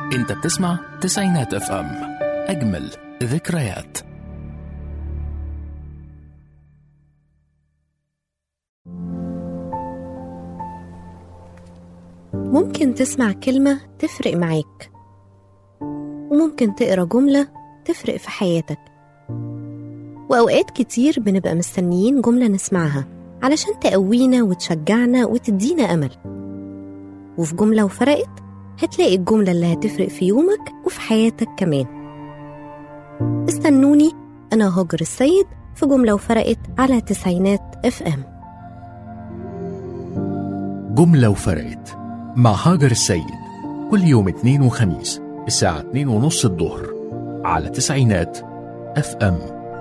انت بتسمع تسعينات اف ام اجمل ذكريات ممكن تسمع كلمة تفرق معاك وممكن تقرا جملة تفرق في حياتك وأوقات كتير بنبقى مستنيين جملة نسمعها علشان تقوينا وتشجعنا وتدينا أمل وفي جملة وفرقت هتلاقي الجملة اللي هتفرق في يومك وفي حياتك كمان استنوني أنا هاجر السيد في جملة وفرقت على تسعينات اف ام جملة وفرقت مع هاجر السيد كل يوم اثنين وخميس الساعة اتنين ونص الظهر على تسعينات اف ام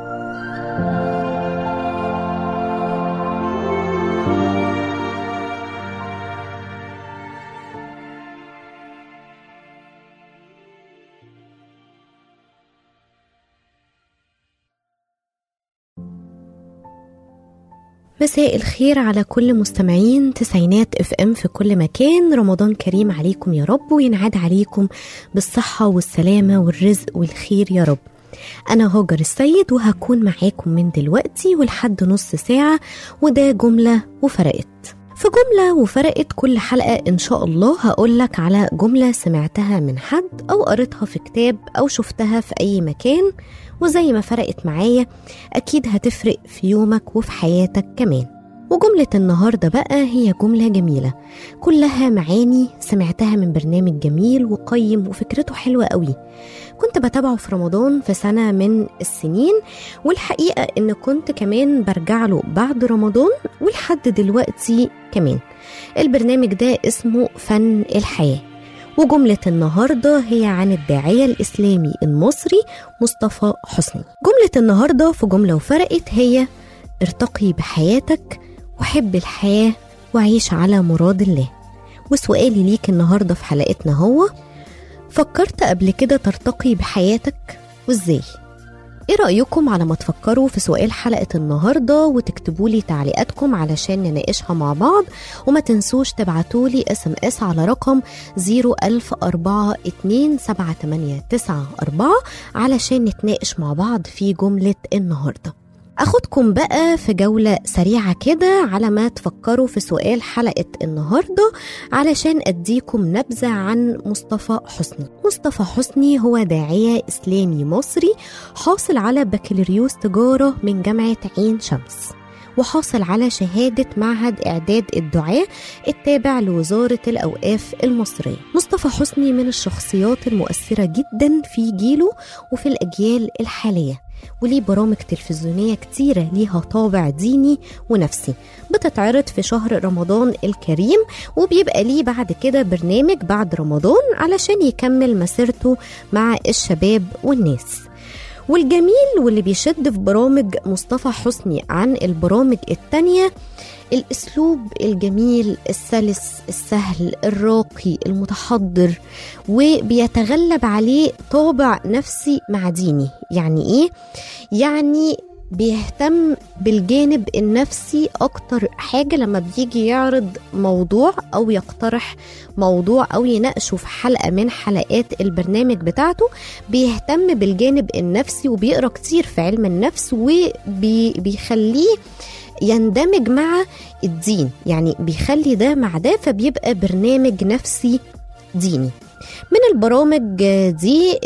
مساء الخير على كل مستمعين تسعينات اف ام في كل مكان رمضان كريم عليكم يا رب وينعاد عليكم بالصحة والسلامة والرزق والخير يا رب أنا هاجر السيد وهكون معاكم من دلوقتي ولحد نص ساعة وده جملة وفرقت في جملة وفرقت كل حلقة إن شاء الله هقولك على جملة سمعتها من حد أو قريتها في كتاب أو شفتها في أي مكان وزي ما فرقت معايا أكيد هتفرق في يومك وفي حياتك كمان وجملة النهاردة بقى هي جملة جميلة كلها معاني سمعتها من برنامج جميل وقيم وفكرته حلوة قوي كنت بتابعه في رمضان في سنة من السنين والحقيقة إن كنت كمان برجع له بعد رمضان ولحد دلوقتي كمان البرنامج ده اسمه فن الحياة وجملة النهاردة هي عن الداعية الإسلامي المصري مصطفى حسني جملة النهاردة في جملة وفرقت هي ارتقي بحياتك وحب الحياة وعيش على مراد الله وسؤالي ليك النهاردة في حلقتنا هو فكرت قبل كده ترتقي بحياتك وازاي؟ ايه رأيكم على ما تفكروا في سؤال حلقة النهاردة وتكتبوا لي تعليقاتكم علشان نناقشها مع بعض وما تنسوش تبعتوا لي اس ام اس على رقم 010427894 علشان نتناقش مع بعض في جملة النهارده أخدكم بقى في جولة سريعة كده على ما تفكروا في سؤال حلقة النهاردة علشان أديكم نبذة عن مصطفى حسني مصطفى حسني هو داعية إسلامي مصري حاصل على بكالوريوس تجارة من جامعة عين شمس وحاصل على شهادة معهد إعداد الدعاة التابع لوزارة الأوقاف المصرية مصطفى حسني من الشخصيات المؤثرة جدا في جيله وفي الأجيال الحالية وليه برامج تلفزيونية كتيرة ليها طابع ديني ونفسي بتتعرض في شهر رمضان الكريم وبيبقى ليه بعد كده برنامج بعد رمضان علشان يكمل مسيرته مع الشباب والناس والجميل واللي بيشد في برامج مصطفى حسني عن البرامج التانية الاسلوب الجميل السلس السهل الراقي المتحضر وبيتغلب عليه طابع نفسي مع ديني يعني ايه يعني بيهتم بالجانب النفسي اكتر حاجه لما بيجي يعرض موضوع او يقترح موضوع او يناقشه في حلقه من حلقات البرنامج بتاعته بيهتم بالجانب النفسي وبيقرا كتير في علم النفس وبيخليه يندمج مع الدين يعني بيخلي ده مع ده فبيبقى برنامج نفسي ديني من البرامج دي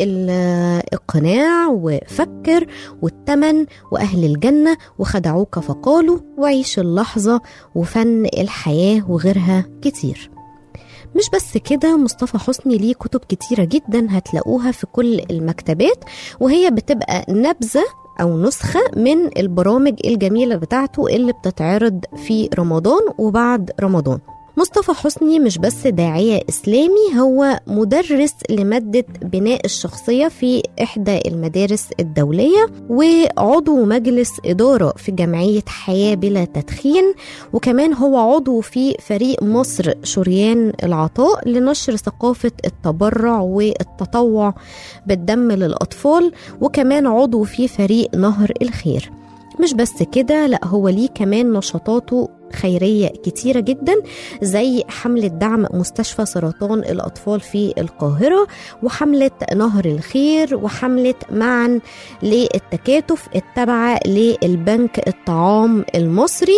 القناع وفكر والتمن وأهل الجنة وخدعوك فقالوا وعيش اللحظة وفن الحياة وغيرها كتير مش بس كده مصطفى حسني ليه كتب كتيرة جدا هتلاقوها في كل المكتبات وهي بتبقى نبذة أو نسخة من البرامج الجميلة بتاعته اللي بتتعرض في رمضان وبعد رمضان مصطفى حسني مش بس داعية إسلامي هو مدرس لمادة بناء الشخصية في إحدى المدارس الدولية وعضو مجلس إدارة في جمعية حياة بلا تدخين وكمان هو عضو في فريق مصر شريان العطاء لنشر ثقافة التبرع والتطوع بالدم للأطفال وكمان عضو في فريق نهر الخير مش بس كده لا هو ليه كمان نشاطاته خيرية كتيرة جدا زي حملة دعم مستشفى سرطان الأطفال في القاهرة وحملة نهر الخير وحملة معا للتكاتف التابعة للبنك الطعام المصري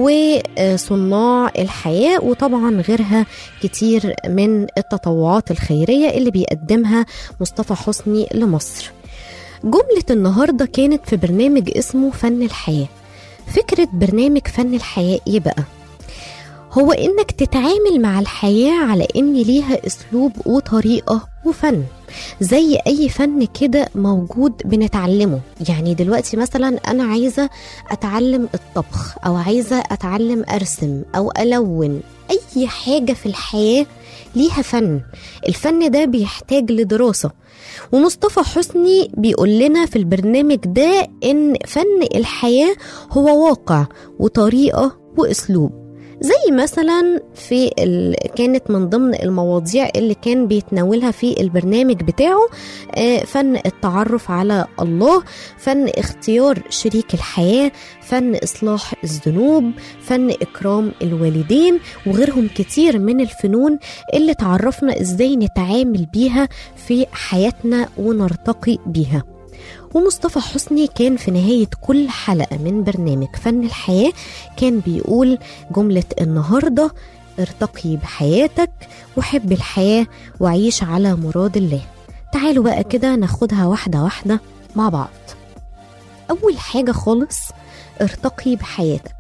وصناع الحياة وطبعا غيرها كتير من التطوعات الخيرية اللي بيقدمها مصطفى حسني لمصر جملة النهاردة كانت في برنامج اسمه فن الحياة فكرة برنامج فن الحياة ايه بقى؟ هو انك تتعامل مع الحياة على ان ليها اسلوب وطريقة وفن زي اي فن كده موجود بنتعلمه يعني دلوقتي مثلا انا عايزة اتعلم الطبخ او عايزة اتعلم ارسم او الون اي حاجة في الحياة ليها فن الفن ده بيحتاج لدراسة ومصطفى حسني بيقول لنا في البرنامج ده ان فن الحياة هو واقع وطريقة واسلوب زي مثلا في ال... كانت من ضمن المواضيع اللي كان بيتناولها في البرنامج بتاعه آه، فن التعرف على الله فن اختيار شريك الحياة فن إصلاح الذنوب فن إكرام الوالدين وغيرهم كتير من الفنون اللي تعرفنا إزاي نتعامل بيها في حياتنا ونرتقي بيها ومصطفى حسني كان في نهاية كل حلقة من برنامج فن الحياة كان بيقول جملة النهاردة ارتقي بحياتك وحب الحياة وعيش على مراد الله تعالوا بقى كده ناخدها واحدة واحدة مع بعض أول حاجة خالص ارتقي بحياتك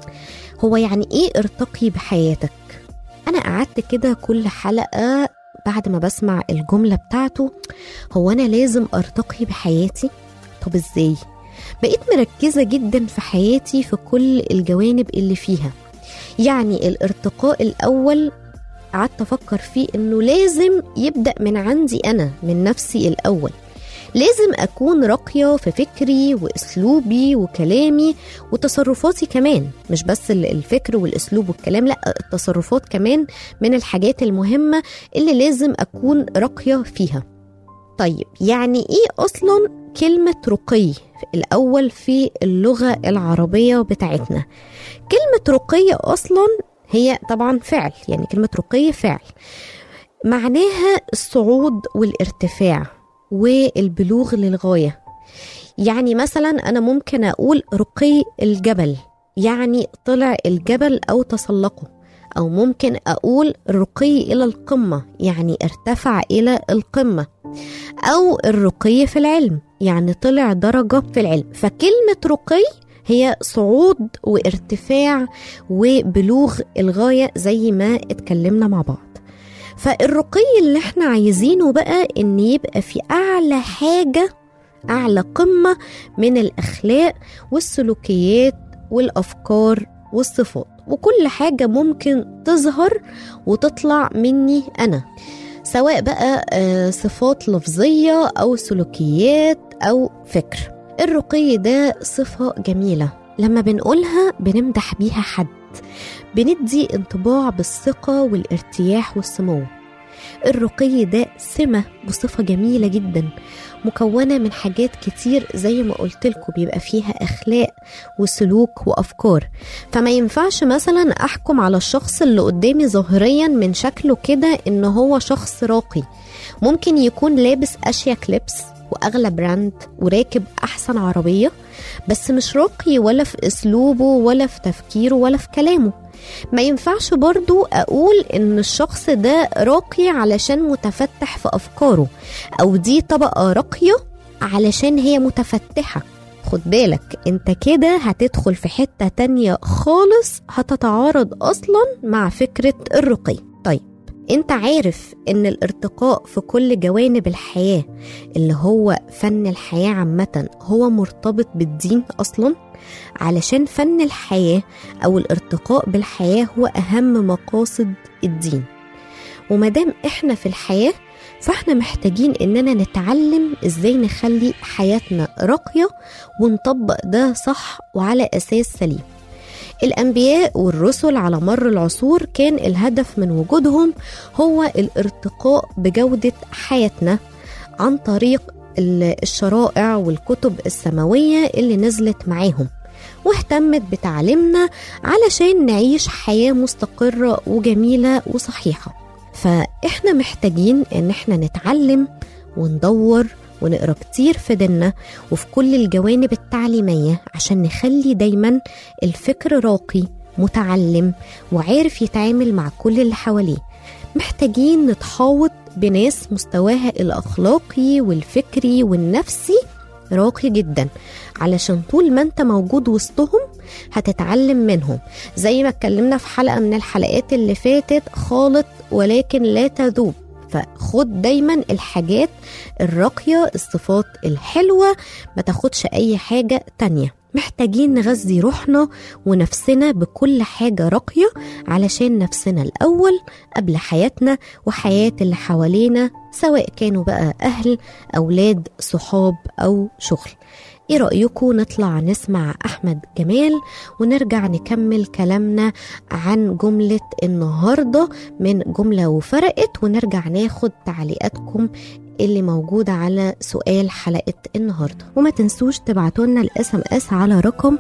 هو يعني ايه ارتقي بحياتك انا قعدت كده كل حلقة بعد ما بسمع الجملة بتاعته هو انا لازم ارتقي بحياتي طب ازاي بقيت مركزة جدا في حياتي في كل الجوانب اللي فيها يعني الارتقاء الاول قعدت افكر فيه انه لازم يبدا من عندي انا من نفسي الاول لازم اكون راقيه في فكري واسلوبي وكلامي وتصرفاتي كمان مش بس ال- الفكر والاسلوب والكلام لا التصرفات كمان من الحاجات المهمه اللي لازم اكون راقيه فيها طيب يعني ايه اصلا كلمه رقي الاول في اللغه العربيه بتاعتنا كلمه رقي اصلا هي طبعا فعل يعني كلمه رقي فعل معناها الصعود والارتفاع والبلوغ للغايه يعني مثلا انا ممكن اقول رقي الجبل يعني طلع الجبل او تسلقه او ممكن اقول الرقي الى القمه يعني ارتفع الى القمه او الرقي في العلم يعني طلع درجه في العلم فكلمه رقي هي صعود وارتفاع وبلوغ الغايه زي ما اتكلمنا مع بعض فالرقي اللي احنا عايزينه بقى ان يبقى في اعلى حاجه اعلى قمه من الاخلاق والسلوكيات والافكار والصفات وكل حاجه ممكن تظهر وتطلع مني انا سواء بقى آه، صفات لفظيه او سلوكيات او فكر الرقي ده صفه جميله لما بنقولها بنمدح بيها حد بندي انطباع بالثقة والارتياح والسمو الرقي ده سمة وصفة جميلة جدا مكونة من حاجات كتير زي ما قلت لكم بيبقى فيها أخلاق وسلوك وأفكار فما ينفعش مثلا أحكم على الشخص اللي قدامي ظاهريا من شكله كده إن هو شخص راقي ممكن يكون لابس أشيك لبس وأغلى براند وراكب أحسن عربية بس مش راقي ولا في أسلوبه ولا في تفكيره ولا في كلامه ما ينفعش برضو أقول إن الشخص ده راقي علشان متفتح في أفكاره أو دي طبقة راقية علشان هي متفتحة خد بالك انت كده هتدخل في حتة تانية خالص هتتعارض أصلا مع فكرة الرقي طيب انت عارف ان الارتقاء في كل جوانب الحياة اللي هو فن الحياة عامة هو مرتبط بالدين أصلا علشان فن الحياة أو الارتقاء بالحياة هو أهم مقاصد الدين ومادام احنا في الحياة فاحنا محتاجين اننا نتعلم ازاي نخلي حياتنا راقية ونطبق ده صح وعلى اساس سليم الانبياء والرسل على مر العصور كان الهدف من وجودهم هو الارتقاء بجودة حياتنا عن طريق ال- الشرائع والكتب السماوية اللي نزلت معاهم واهتمت بتعليمنا علشان نعيش حياة مستقرة وجميلة وصحيحة فإحنا محتاجين إن إحنا نتعلم وندور ونقرا كتير في ديننا وفي كل الجوانب التعليمية عشان نخلي دايما الفكر راقي متعلم وعارف يتعامل مع كل اللي حواليه محتاجين نتحاوط بناس مستواها الأخلاقي والفكري والنفسي راقي جدا علشان طول ما انت موجود وسطهم هتتعلم منهم زي ما اتكلمنا في حلقة من الحلقات اللي فاتت خالط ولكن لا تذوب فخد دايما الحاجات الراقية الصفات الحلوة ما تاخدش أي حاجة تانية محتاجين نغذي روحنا ونفسنا بكل حاجة راقية علشان نفسنا الأول قبل حياتنا وحياة اللي حوالينا سواء كانوا بقى أهل أولاد صحاب أو شغل ايه رأيكم نطلع نسمع أحمد جمال ونرجع نكمل كلامنا عن جملة النهاردة من جملة وفرقت ونرجع ناخد تعليقاتكم اللي موجودة على سؤال حلقة النهاردة وما تنسوش تبعتوا لنا الاس ام اس على رقم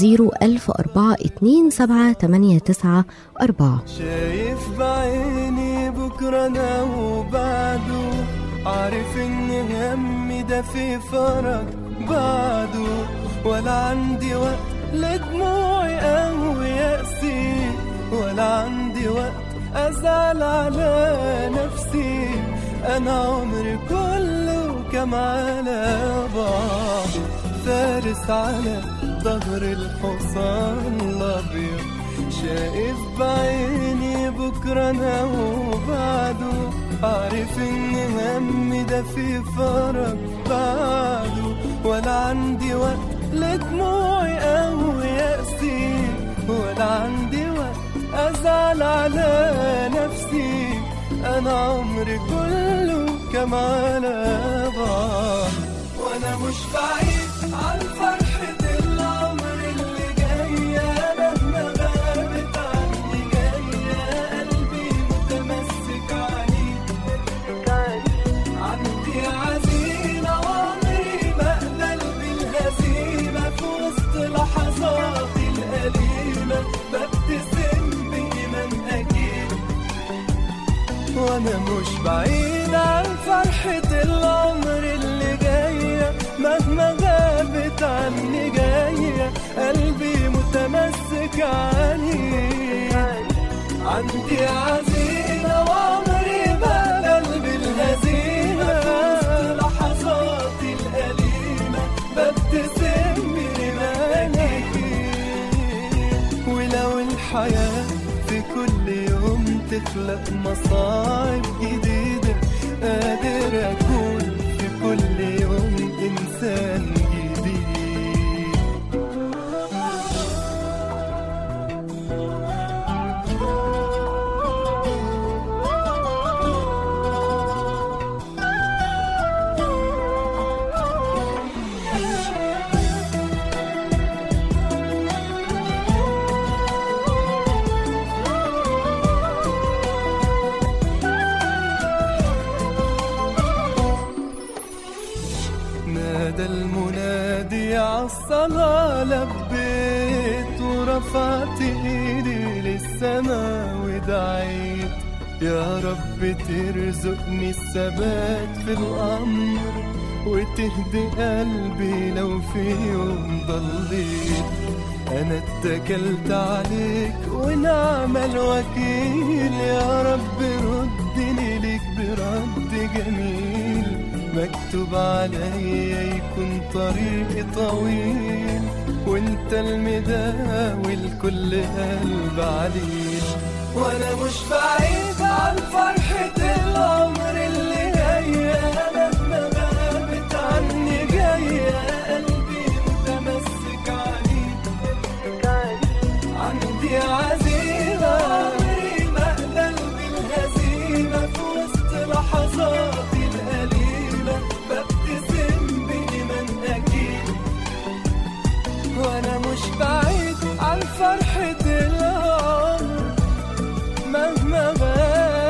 010427894 شايف بعيني بكرة أنا وبعده عارف إن همي ده في فرج بعده ولا عندي وقت لدموعي أو يأسي ولا عندي وقت أزعل على نفسي أنا عمري كله كم على بعض فارس على ظهر الحصان الأبيض شايف بعيني بكرة أنا وبعده عارف إن همي ده في فرج بعده ولا عندي وقت لدموعي أو يأسي ولا عندي وقت أزعل على نفسي أنا عمري كله كم على بعض وأنا مش بعيد عن فرحة العمر اللي جاية مهما غابت عني جاية قلبي متمسك عليك عندي عزيمة وعمري ما أقبل بالهزيمة في وسط لحظاتي الأليمة ببتسم بإيمان أكيد وانا مش بعيد عن فرحة العمر اللي جاية مهما غابت عني جاية قلبي متمسك عليك عندي عزيمة وعمري ما بقبل بالهزيمة في وسط لحظاتي الأليمة ببتسم بإيمانك ولو الحياة في كل يوم تخلق مصاعب جديدة قادر أكون في كل يوم إنسان جديد نادى المنادي عالصلاة لبيت ورفعت ايدي للسما ودعيت يا رب ترزقني الثبات في الأمر وتهدي قلبي لو في يوم ضليت أنا اتكلت عليك ونعم الوكيل يا رب ردني ليك برد جميل مكتوب عليا يكون طريقي طويل وانت المداوي لكل قلب عليل وانا مش بعيد عن فرحة العمر اللي جاية مهما غابت عني جاية قلبي متمسك عليك عندي عزيمة عمري ما أقبل بالهزيمة في وسط لحظاتي الأليمة ببتسم بإيمان أكيد وأنا مش بعيد عن فرحة العمر مهما غاب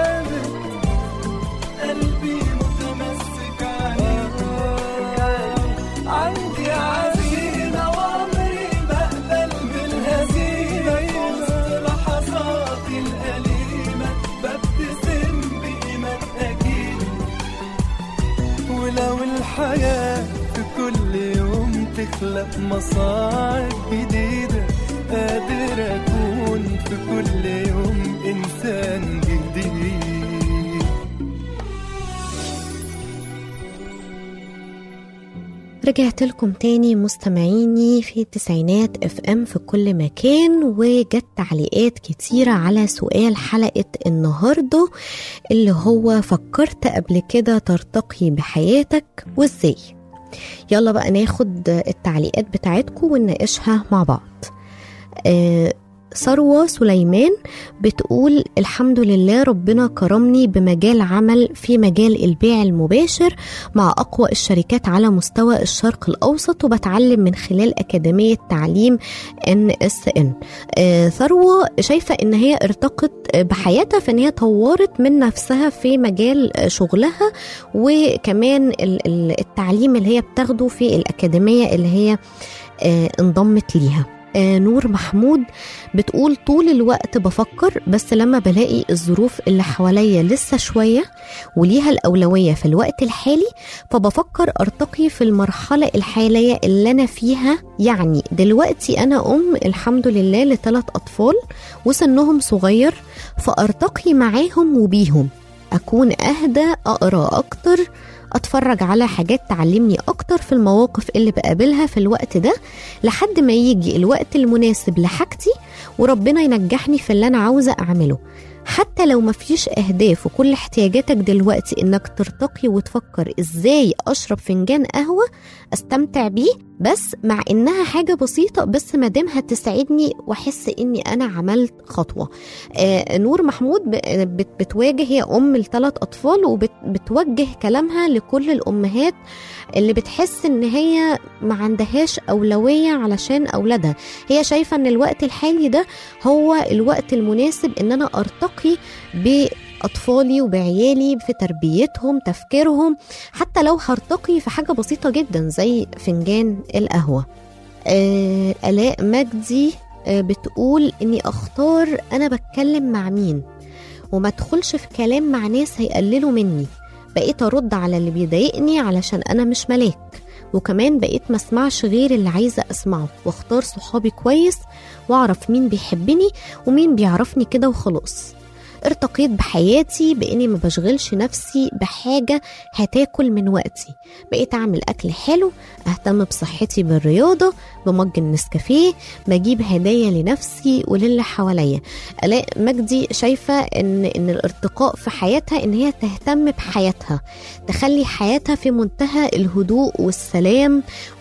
الحياة في كل يوم تخلق مصاعب جديدة قادر أكون في كل يوم إنسان جديد رجعت لكم تاني مستمعيني في التسعينات اف ام في كل مكان وجت تعليقات كتيرة على سؤال حلقة النهاردة اللي هو فكرت قبل كده ترتقي بحياتك وازاي يلا بقى ناخد التعليقات بتاعتكم ونناقشها مع بعض آه ثروة سليمان بتقول الحمد لله ربنا كرمني بمجال عمل في مجال البيع المباشر مع أقوى الشركات على مستوى الشرق الأوسط وبتعلم من خلال أكاديمية تعليم NSN آه، ثروة شايفة إن هي ارتقت بحياتها في إن هي طورت من نفسها في مجال شغلها وكمان ال- ال- التعليم اللي هي بتاخده في الأكاديمية اللي هي آه، انضمت ليها آه، نور محمود بتقول طول الوقت بفكر بس لما بلاقي الظروف اللي حواليا لسه شوية وليها الأولوية في الوقت الحالي فبفكر أرتقي في المرحلة الحالية اللي أنا فيها يعني دلوقتي أنا أم الحمد لله لثلاث أطفال وسنهم صغير فأرتقي معاهم وبيهم أكون أهدى أقرأ أكتر أتفرج على حاجات تعلمني أكتر في المواقف اللي بقابلها في الوقت ده لحد ما يجي الوقت المناسب لحاجتي وربنا ينجحني في اللي أنا عاوزة أعمله حتى لو مفيش أهداف وكل احتياجاتك دلوقتي إنك ترتقي وتفكر إزاي أشرب فنجان قهوة أستمتع بيه بس مع إنها حاجة بسيطة بس مادام هتسعدني وأحس إني أنا عملت خطوة آه نور محمود ب- بت- بتواجه هي أم لثلاث أطفال وبتوجه كلامها لكل الأمهات اللي بتحس إن هي ما عندهاش أولوية علشان أولادها هي شايفة إن الوقت الحالي ده هو الوقت المناسب إن أنا أرتقي بأطفالي وبعيالي في تربيتهم تفكيرهم حتى لو هرتقي في حاجة بسيطة جدا زي فنجان القهوة آه آلاء مجدي آه بتقول إني أختار أنا بتكلم مع مين وما ادخلش في كلام مع ناس هيقللوا مني بقيت أرد على اللي بيضايقني علشان أنا مش ملاك وكمان بقيت ما اسمعش غير اللي عايزة أسمعه واختار صحابي كويس واعرف مين بيحبني ومين بيعرفني كده وخلاص ارتقيت بحياتي باني ما بشغلش نفسي بحاجه هتاكل من وقتي بقيت اعمل اكل حلو اهتم بصحتي بالرياضه بمج النسكافيه بجيب هدايا لنفسي وللي حواليا الاء مجدي شايفه ان ان الارتقاء في حياتها ان هي تهتم بحياتها تخلي حياتها في منتهى الهدوء والسلام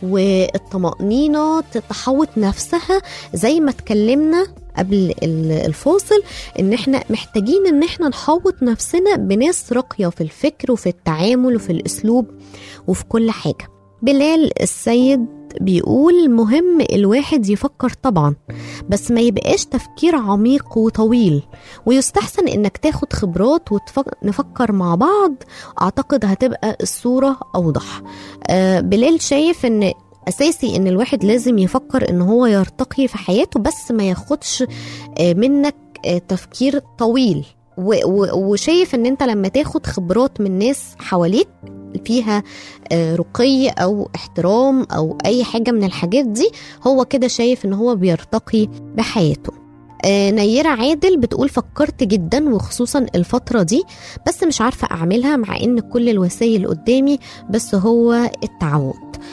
والطمأنينة تحوط نفسها زي ما اتكلمنا قبل ال- الفاصل ان احنا محتاجين ان احنا نحوط نفسنا بناس راقية في الفكر وفي التعامل وفي الاسلوب وفي كل حاجة بلال السيد بيقول مهم الواحد يفكر طبعا بس ما يبقاش تفكير عميق وطويل ويستحسن انك تاخد خبرات ونفكر مع بعض اعتقد هتبقى الصورة اوضح آه بلال شايف ان اساسي ان الواحد لازم يفكر ان هو يرتقي في حياته بس ما ياخدش آه، منك آه، تفكير طويل و- و- وشايف ان انت لما تاخد خبرات من ناس حواليك فيها آه، رقي او احترام او اي حاجه من الحاجات دي هو كده شايف ان هو بيرتقي بحياته آه، نيرة عادل بتقول فكرت جدا وخصوصا الفترة دي بس مش عارفة أعملها مع إن كل الوسائل قدامي بس هو التعود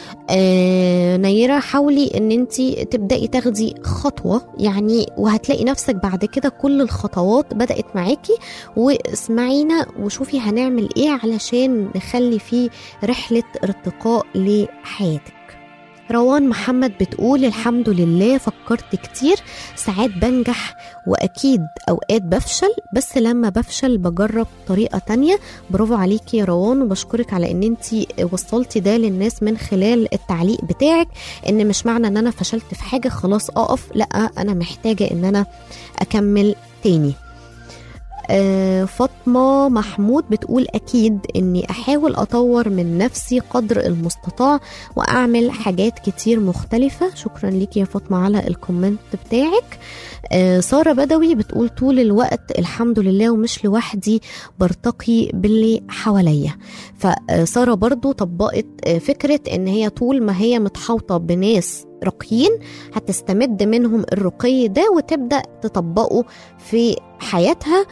آه نيرة حاولي ان انت تبدأي تاخدي خطوة يعني وهتلاقي نفسك بعد كده كل الخطوات بدأت معاكي واسمعينا وشوفي هنعمل ايه علشان نخلي فيه رحلة ارتقاء لحياتك روان محمد بتقول الحمد لله فكرت كتير ساعات بنجح وأكيد أوقات بفشل بس لما بفشل بجرب طريقة تانية برافو عليكي يا روان وبشكرك على ان انتي وصلتي ده للناس من خلال التعليق بتاعك ان مش معنى ان انا فشلت في حاجة خلاص اقف لا انا محتاجة ان انا اكمل تاني آه، فاطمة محمود بتقول أكيد إني أحاول أطور من نفسي قدر المستطاع وأعمل حاجات كتير مختلفة شكرا ليك يا فاطمة على الكومنت بتاعك آه، سارة بدوي بتقول طول الوقت الحمد لله ومش لوحدي برتقي باللي حواليا فسارة برضو طبقت آه، فكرة إن هي طول ما هي متحوطة بناس راقيين هتستمد منهم الرقي ده وتبدأ تطبقه في حياتها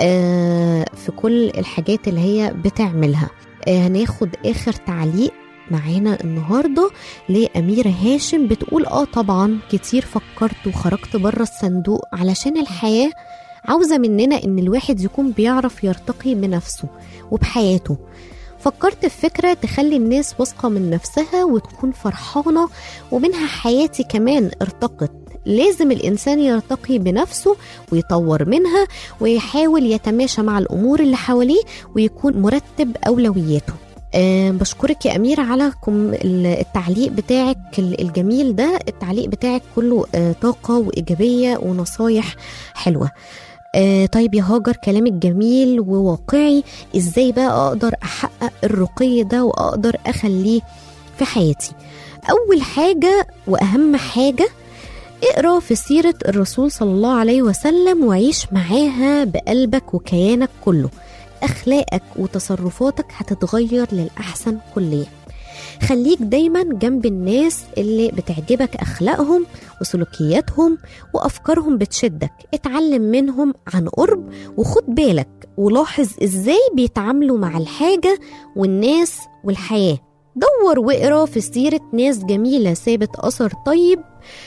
آه، في كل الحاجات اللي هي بتعملها آه، هناخد آخر تعليق معانا النهارده لأميرة هاشم بتقول اه طبعا كتير فكرت وخرجت بره الصندوق علشان الحياة عاوزة مننا ان الواحد يكون بيعرف يرتقي بنفسه وبحياته فكرت في فكرة تخلي الناس واثقة من نفسها وتكون فرحانة ومنها حياتي كمان ارتقت لازم الإنسان يرتقي بنفسه ويطور منها ويحاول يتماشى مع الأمور اللي حواليه ويكون مرتب أولوياته أه بشكرك يا أميرة على كم التعليق بتاعك الجميل ده التعليق بتاعك كله أه طاقة وإيجابية ونصايح حلوة آه طيب يا هاجر كلامك جميل وواقعي ازاي بقى اقدر احقق الرقي ده واقدر اخليه في حياتي اول حاجه واهم حاجه اقرا في سيره الرسول صلى الله عليه وسلم وعيش معاها بقلبك وكيانك كله اخلاقك وتصرفاتك هتتغير للاحسن كليا خليك دايما جنب الناس اللي بتعجبك اخلاقهم وسلوكياتهم وافكارهم بتشدك اتعلم منهم عن قرب وخد بالك ولاحظ ازاي بيتعاملوا مع الحاجه والناس والحياه دور واقرا في سيره ناس جميله سابت اثر طيب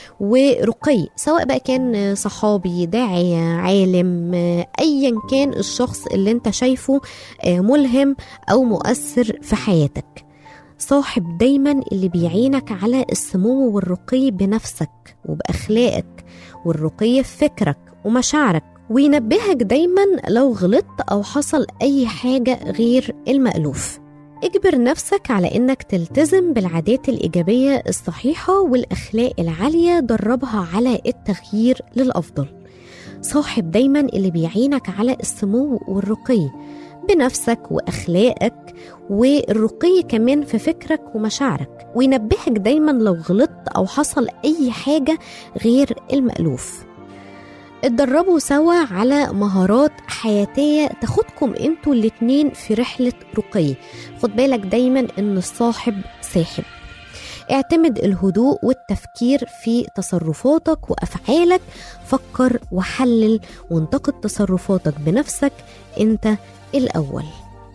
ورقي سواء بقى كان صحابي داعية عالم أيا كان الشخص اللي انت شايفه ملهم أو مؤثر في حياتك صاحب دايما اللي بيعينك على السمو والرقي بنفسك وبأخلاقك والرقي في فكرك ومشاعرك وينبهك دايما لو غلطت أو حصل أي حاجة غير المألوف اجبر نفسك على انك تلتزم بالعادات الايجابيه الصحيحه والاخلاق العاليه دربها على التغيير للافضل صاحب دايما اللي بيعينك على السمو والرقي بنفسك واخلاقك والرقي كمان في فكرك ومشاعرك وينبهك دايما لو غلطت او حصل اي حاجه غير المالوف اتدربوا سوا على مهارات حياتية تاخدكم انتوا الاتنين في رحلة رقي خد بالك دايما ان الصاحب ساحب اعتمد الهدوء والتفكير في تصرفاتك وافعالك فكر وحلل وانتقد تصرفاتك بنفسك انت الاول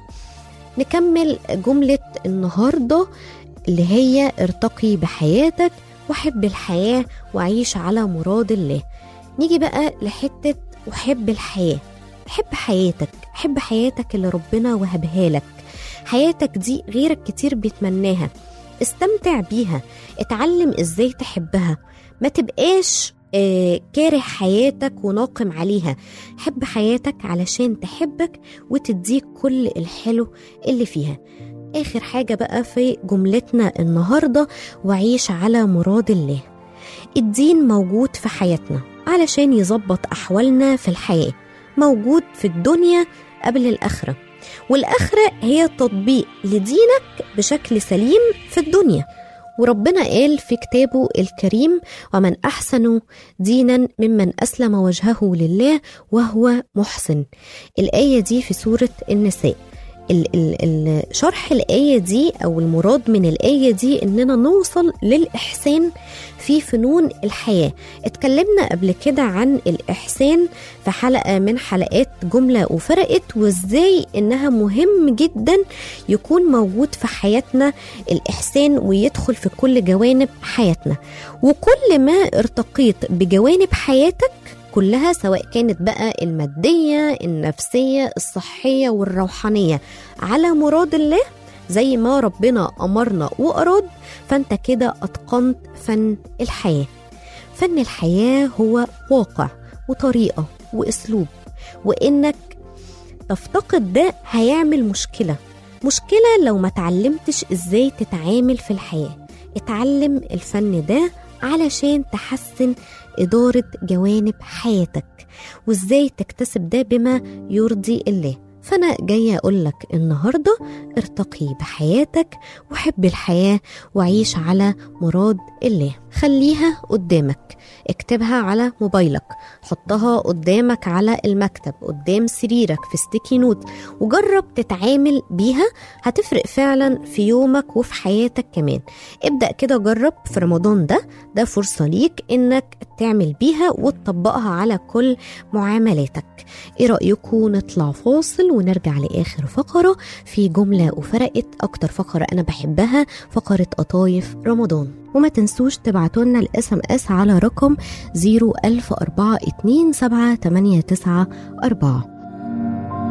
نكمل جملة النهاردة اللي هي ارتقي بحياتك وحب الحياة وعيش على مراد الله نيجي بقى لحتة وحب الحياة حب حياتك حب حياتك اللي ربنا وهبها لك حياتك دي غيرك كتير بيتمناها استمتع بيها اتعلم ازاي تحبها ما تبقاش آه كاره حياتك وناقم عليها حب حياتك علشان تحبك وتديك كل الحلو اللي فيها آخر حاجة بقى في جملتنا النهاردة وعيش على مراد الله الدين موجود في حياتنا علشان يظبط أحوالنا في الحياة موجود في الدنيا قبل الآخرة والآخرة هي تطبيق لدينك بشكل سليم في الدنيا وربنا قال في كتابه الكريم ومن أحسن دينا ممن أسلم وجهه لله وهو محسن الآية دي في سورة النساء ال ال ال شرح الآية دي أو المراد من الآية دي إننا نوصل للإحسان في فنون الحياة اتكلمنا قبل كده عن الإحسان في حلقة من حلقات جملة وفرقت وإزاي إنها مهم جدا يكون موجود في حياتنا الإحسان ويدخل في كل جوانب حياتنا وكل ما ارتقيت بجوانب حياتك كلها سواء كانت بقى المادية النفسية الصحية والروحانية على مراد الله زي ما ربنا أمرنا وأراد فأنت كده أتقنت فن الحياة فن الحياة هو واقع وطريقة وأسلوب وإنك تفتقد ده هيعمل مشكلة مشكلة لو ما تعلمتش إزاي تتعامل في الحياة اتعلم الفن ده علشان تحسن إدارة جوانب حياتك وإزاي تكتسب ده بما يرضي الله فأنا جاية أقول لك النهاردة ارتقي بحياتك وحب الحياة وعيش على مراد الله خليها قدامك اكتبها على موبايلك حطها قدامك على المكتب قدام سريرك في ستيكي نوت وجرب تتعامل بيها هتفرق فعلا في يومك وفي حياتك كمان ابدأ كده جرب في رمضان ده ده فرصة ليك انك تعمل بيها وتطبقها على كل معاملاتك ايه رأيكم نطلع فاصل ونرجع لآخر فقرة في جملة وفرقت أكتر فقرة أنا بحبها فقرة قطايف رمضان وما تنسوش تبعتوا لنا الاس ام اس على رقم 010427894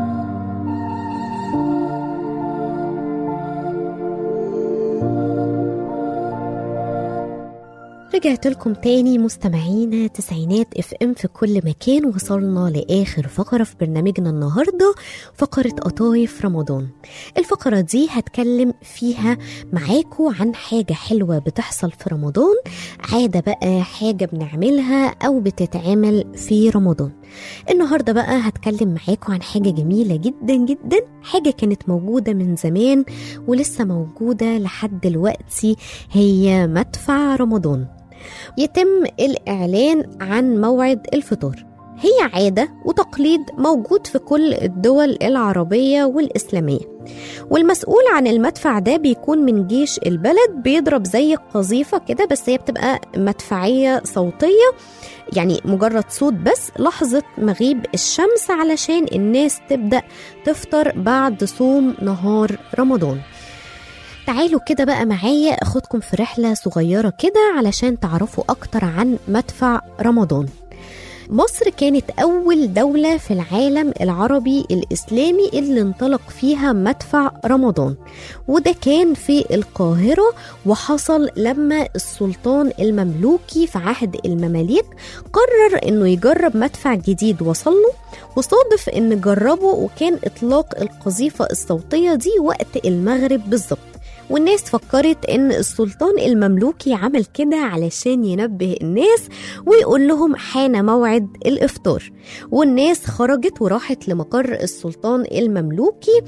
رجعت لكم تاني مستمعينا تسعينات اف ام في كل مكان وصلنا لاخر فقره في برنامجنا النهارده فقره قطايف رمضان الفقره دي هتكلم فيها معاكم عن حاجه حلوه بتحصل في رمضان عاده بقى حاجه بنعملها او بتتعمل في رمضان النهارده بقى هتكلم معاكم عن حاجه جميله جدا جدا حاجه كانت موجوده من زمان ولسه موجوده لحد دلوقتي هي مدفع رمضان يتم الإعلان عن موعد الفطور هي عادة وتقليد موجود في كل الدول العربية والإسلامية والمسؤول عن المدفع ده بيكون من جيش البلد بيضرب زي قذيفة كده بس هي بتبقى مدفعية صوتية يعني مجرد صوت بس لحظة مغيب الشمس علشان الناس تبدأ تفطر بعد صوم نهار رمضان تعالوا كده بقى معايا اخدكم في رحلة صغيرة كده علشان تعرفوا اكتر عن مدفع رمضان مصر كانت أول دولة في العالم العربي الإسلامي اللي انطلق فيها مدفع رمضان وده كان في القاهرة وحصل لما السلطان المملوكي في عهد المماليك قرر إنه يجرب مدفع جديد وصله وصادف إن جربه وكان إطلاق القذيفة الصوتية دي وقت المغرب بالظبط والناس فكرت ان السلطان المملوكي عمل كده علشان ينبه الناس ويقول لهم حان موعد الافطار والناس خرجت وراحت لمقر السلطان المملوكي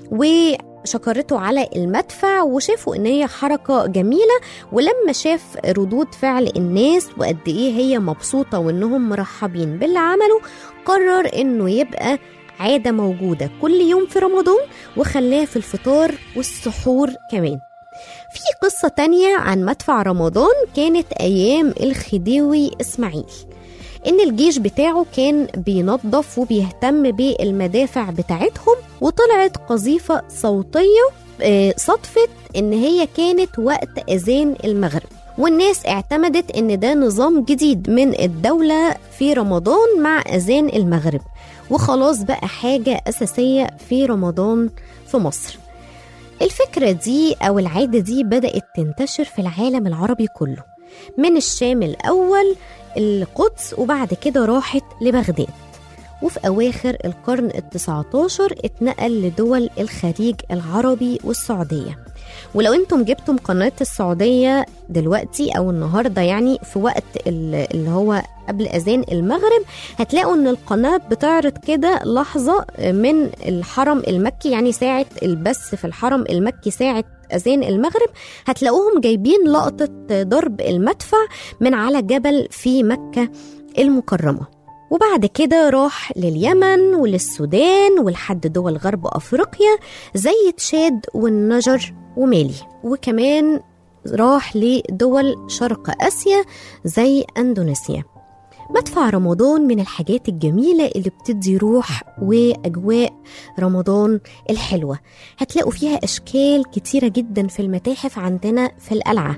وشكرته على المدفع وشافوا ان هي حركة جميلة ولما شاف ردود فعل الناس وقد ايه هي مبسوطة وانهم مرحبين باللي عمله قرر انه يبقى عادة موجودة كل يوم في رمضان وخلاه في الفطار والسحور كمان في قصة تانية عن مدفع رمضان كانت أيام الخديوي إسماعيل إن الجيش بتاعه كان بينظف وبيهتم بالمدافع بتاعتهم وطلعت قذيفة صوتية صدفت إن هي كانت وقت أذان المغرب والناس اعتمدت ان ده نظام جديد من الدولة في رمضان مع اذان المغرب وخلاص بقى حاجة أساسية في رمضان في مصر الفكرة دي أو العادة دي بدأت تنتشر في العالم العربي كله من الشام الأول القدس وبعد كده راحت لبغداد وفي أواخر القرن التسعة عشر اتنقل لدول الخليج العربي والسعودية ولو انتم جبتم قناة السعودية دلوقتي او النهاردة يعني في وقت اللي هو قبل اذان المغرب هتلاقوا ان القناة بتعرض كده لحظة من الحرم المكي يعني ساعة البث في الحرم المكي ساعة اذان المغرب هتلاقوهم جايبين لقطة ضرب المدفع من على جبل في مكة المكرمة وبعد كده راح لليمن وللسودان ولحد دول غرب افريقيا زي تشاد والنجر ومالي وكمان راح لدول شرق اسيا زي اندونيسيا مدفع رمضان من الحاجات الجميلة اللي بتدي روح وأجواء رمضان الحلوة هتلاقوا فيها أشكال كتيرة جدا في المتاحف عندنا في القلعة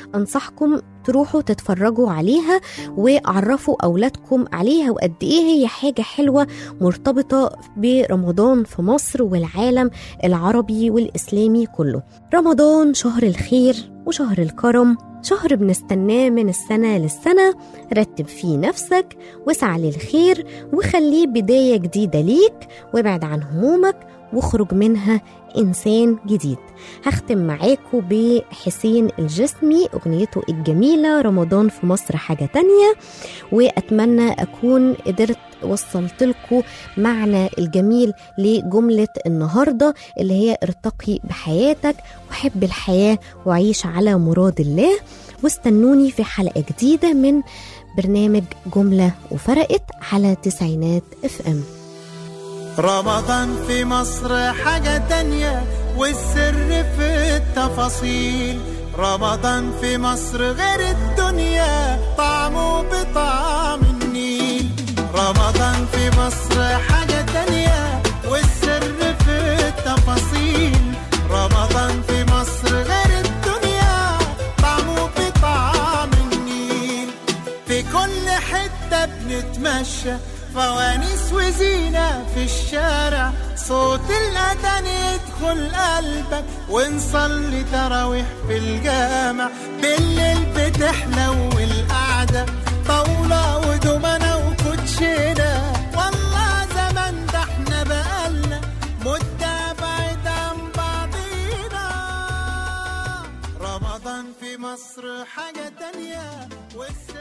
أنصحكم تروحوا تتفرجوا عليها وعرفوا أولادكم عليها وقد إيه هي حاجة حلوة مرتبطة برمضان في مصر والعالم العربي والإسلامي كله رمضان شهر الخير وشهر الكرم شهر بنستناه من السنة للسنة رتب فيه نفسك واسعى للخير وخليه بداية جديدة ليك وابعد عن همومك واخرج منها إنسان جديد هختم معاكم بحسين الجسمي أغنيته الجميلة رمضان في مصر حاجة تانية وأتمنى أكون قدرت وصلت لكم معنى الجميل لجملة النهاردة اللي هي ارتقي بحياتك وحب الحياة وعيش على مراد الله واستنوني في حلقة جديدة من برنامج جملة وفرقت على تسعينات اف ام رمضان في مصر حاجة تانية والسر في التفاصيل رمضان في مصر غير الدنيا طعمه بطعم النيل رمضان في مصر حاجة تانية والسر في التفاصيل رمضان في مصر غير الدنيا طعمه بطعم النيل في كل حتة بنتمشى فوانيس وزينة في الشارع صوت الأذان يدخل قلبك ونصلي تراويح في الجامع بالليل بتحلو القعدة طاولة ودومنة وكوتشينة والله زمان ده احنا بقالنا مدة بعيد عن بعضينا رمضان في مصر حاجة تانية والسر